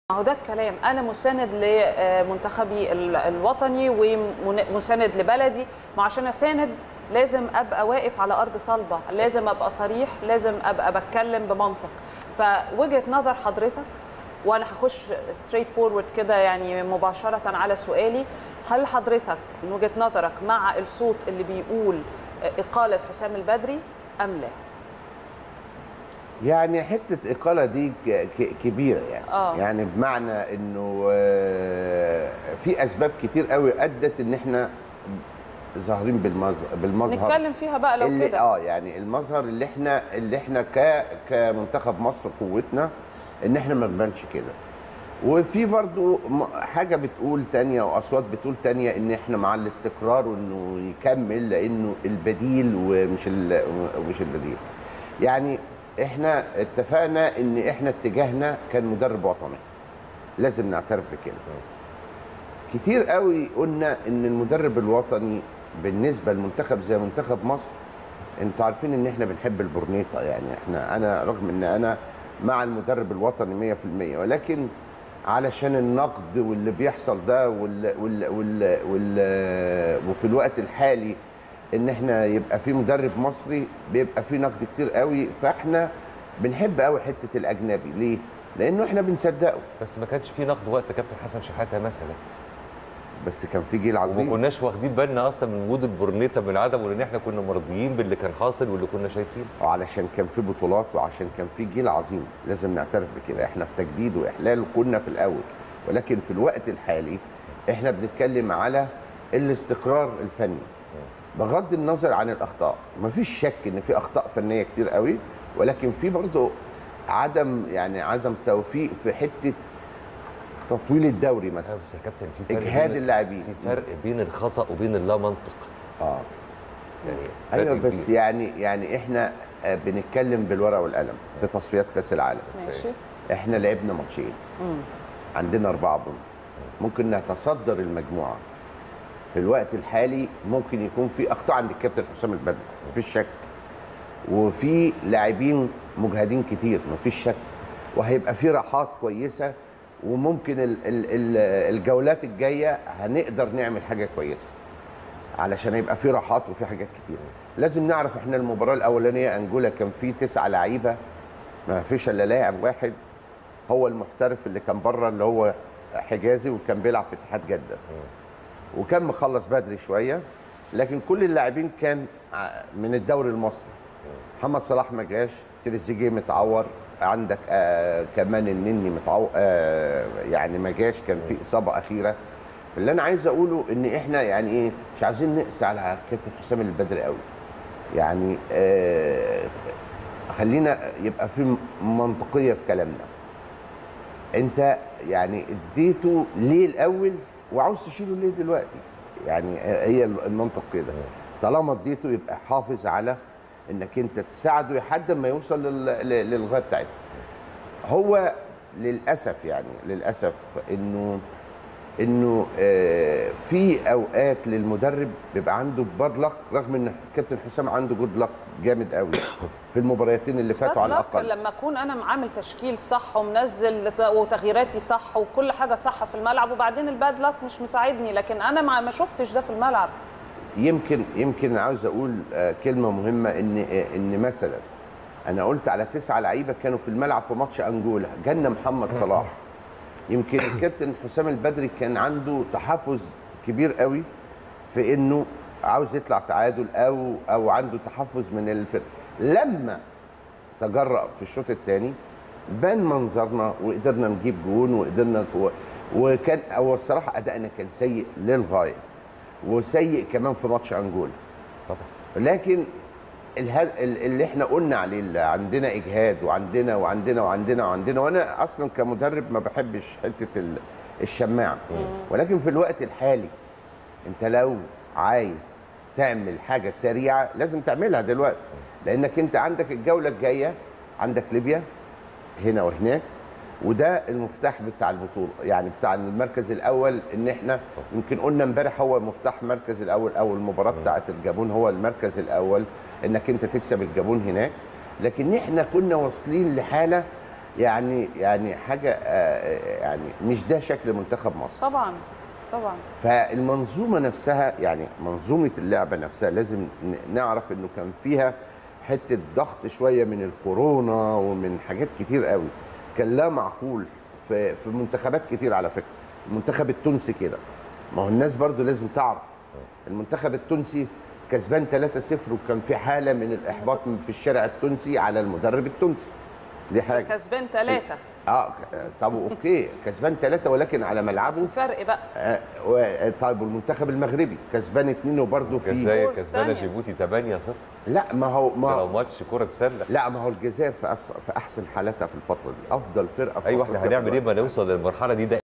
ما هو ده الكلام انا مساند لمنتخبي ال- الوطني ومساند لبلدي ما عشان اساند لازم ابقى واقف على ارض صلبه لازم ابقى صريح لازم ابقى بتكلم بمنطق فوجهه نظر حضرتك وانا هخش ستريت فورورد كده يعني مباشره على سؤالي هل حضرتك من وجهه نظرك مع الصوت اللي بيقول اقاله حسام البدري ام لا يعني حته اقاله دي ك- ك- كبيره يعني آه. يعني بمعنى انه آه، في اسباب كتير قوي ادت ان احنا ظاهرين بالمظهر بالمظهر نتكلم فيها بقى لو اللي كده اه يعني المظهر اللي احنا اللي احنا ك كمنتخب مصر قوتنا ان احنا ما نبانش كده وفي برضو م- حاجه بتقول تانية واصوات بتقول تانية ان احنا مع الاستقرار وانه يكمل لانه البديل ومش ال- ومش البديل يعني احنا اتفقنا ان احنا اتجاهنا كان مدرب وطني لازم نعترف بكده كتير قوي قلنا ان المدرب الوطني بالنسبه لمنتخب زي منتخب مصر انتوا عارفين ان احنا بنحب البورنيطه يعني احنا انا رغم ان انا مع المدرب الوطني 100% ولكن علشان النقد واللي بيحصل ده وال وال وال وال وفي الوقت الحالي ان احنا يبقى في مدرب مصري بيبقى في نقد كتير قوي فاحنا بنحب قوي حته الاجنبي ليه؟ لانه احنا بنصدقه بس ما كانش في نقد وقت كابتن حسن شحاته مثلا بس كان في جيل وما عظيم كناش واخدين بالنا اصلا من وجود البورنيتا من عدمه لان احنا كنا مرضيين باللي كان حاصل واللي كنا شايفينه وعلشان كان في بطولات وعشان كان في جيل عظيم لازم نعترف بكده احنا في تجديد واحلال كنا في الاول ولكن في الوقت الحالي احنا بنتكلم على الاستقرار الفني بغض النظر عن الاخطاء مفيش شك ان في اخطاء فنيه كتير قوي ولكن في برضه عدم يعني عدم توفيق في حته تطويل الدوري لا مثلا بس يا كابتن في فرق اجهاد بين- اللاعبين في فرق بين الخطا وبين اللا منطق اه يعني فرق ايوه بس كبير. يعني يعني احنا آه، بنتكلم بالورقه والقلم في تصفيات كاس العالم ماشي احنا لعبنا ماتشين عندنا اربعه بونت ممكن نتصدر المجموعه في الوقت الحالي ممكن يكون في اخطاء عند الكابتن حسام البدري مفيش شك وفي لاعبين مجهدين كتير مفيش شك وهيبقى في راحات كويسه وممكن ال ال ال الجولات الجايه هنقدر نعمل حاجه كويسه علشان يبقى في راحات وفي حاجات كتير لازم نعرف احنا المباراه الاولانيه انجولا كان في تسعة لعيبه ما فيش الا لاعب واحد هو المحترف اللي كان بره اللي هو حجازي وكان بيلعب في اتحاد جده وكان مخلص بدري شويه لكن كل اللاعبين كان ع- من الدوري المصري محمد صلاح ما جاش تريزيجيه متعور عندك آه كمان النني متعور آه يعني ما جاش كان في اصابه اخيره اللي انا عايز اقوله ان احنا يعني ايه مش عايزين نقسى على كابتن حسام البدري قوي يعني آه خلينا يبقى في منطقيه في كلامنا انت يعني اديته ليه الاول وعاوز تشيله ليه دلوقتي يعني هي المنطق كده طالما اديته يبقى حافظ على انك انت تساعده لحد ما يوصل لل- لل- للغايه بتاعته هو للاسف يعني للاسف انه انه آه، في اوقات للمدرب بيبقى عنده باد لك رغم ان كابتن حسام عنده جود لك جامد قوي في المباراتين اللي فاتوا على باد لك الاقل لما اكون انا عامل تشكيل صح ومنزل وتغييراتي صح وكل حاجه صح في الملعب وبعدين الباد لك مش مساعدني لكن انا ما ما شفتش ده في الملعب يمكن يمكن عاوز اقول آه، كلمه مهمه ان آه، ان مثلا انا قلت على تسعه لعيبه كانوا في الملعب في ماتش انجولا جالنا محمد صلاح يمكن الكابتن حسام البدري كان عنده تحفز كبير قوي في انه عاوز يطلع تعادل او او عنده تحفز من الفرق لما تجرأ في الشوط الثاني بان منظرنا وقدرنا نجيب جون وقدرنا و- وكان هو الصراحه ادائنا كان سيء للغايه وسيء كمان في ماتش انجولا طبعا لكن الهد... ال- اللي احنا قلنا عليه اللي عندنا اجهاد وعندنا وعندنا وعندنا وعندنا وانا اصلا كمدرب ما بحبش حته ال- الشماعه ولكن في الوقت الحالي انت لو عايز تعمل حاجه سريعه لازم تعملها دلوقتي لانك انت عندك الجوله الجايه عندك ليبيا هنا وهناك وده المفتاح بتاع البطوله يعني بتاع المركز الاول ان احنا يمكن قلنا امبارح هو مفتاح المركز الاول او المباراه بتاعه الجابون هو المركز الاول انك انت تكسب الجابون هناك لكن احنا كنا واصلين لحاله يعني يعني حاجه آه، يعني مش ده شكل منتخب مصر طبعا طبعا فالمنظومه نفسها يعني منظومه اللعبه نفسها لازم ن- نعرف انه كان فيها حته ضغط شويه من الكورونا ومن حاجات كتير قوي كان لا معقول في في منتخبات كتير على فكره المنتخب التونسي كده ما هو الناس برضو لازم تعرف المنتخب التونسي كسبان 3-0 وكان في حاله من الاحباط من- في الشارع التونسي على المدرب التونسي دي حاجه كسبان ثلاثه اه طب اوكي كسبان ثلاثه ولكن على ملعبه فرق بقى آه، و- طيب والمنتخب المغربي كسبان اتنين وبرضه في الجزائر كورس كسبانه تانية. جيبوتي 8 0 لا ما هو ده لو ما ماتش كره سله لا ما هو الجزائر في أس... في احسن حالاتها في الفتره دي افضل فرقه في ايوه أفريقيا احنا هنعمل في ايه ما نوصل للمرحله دي ده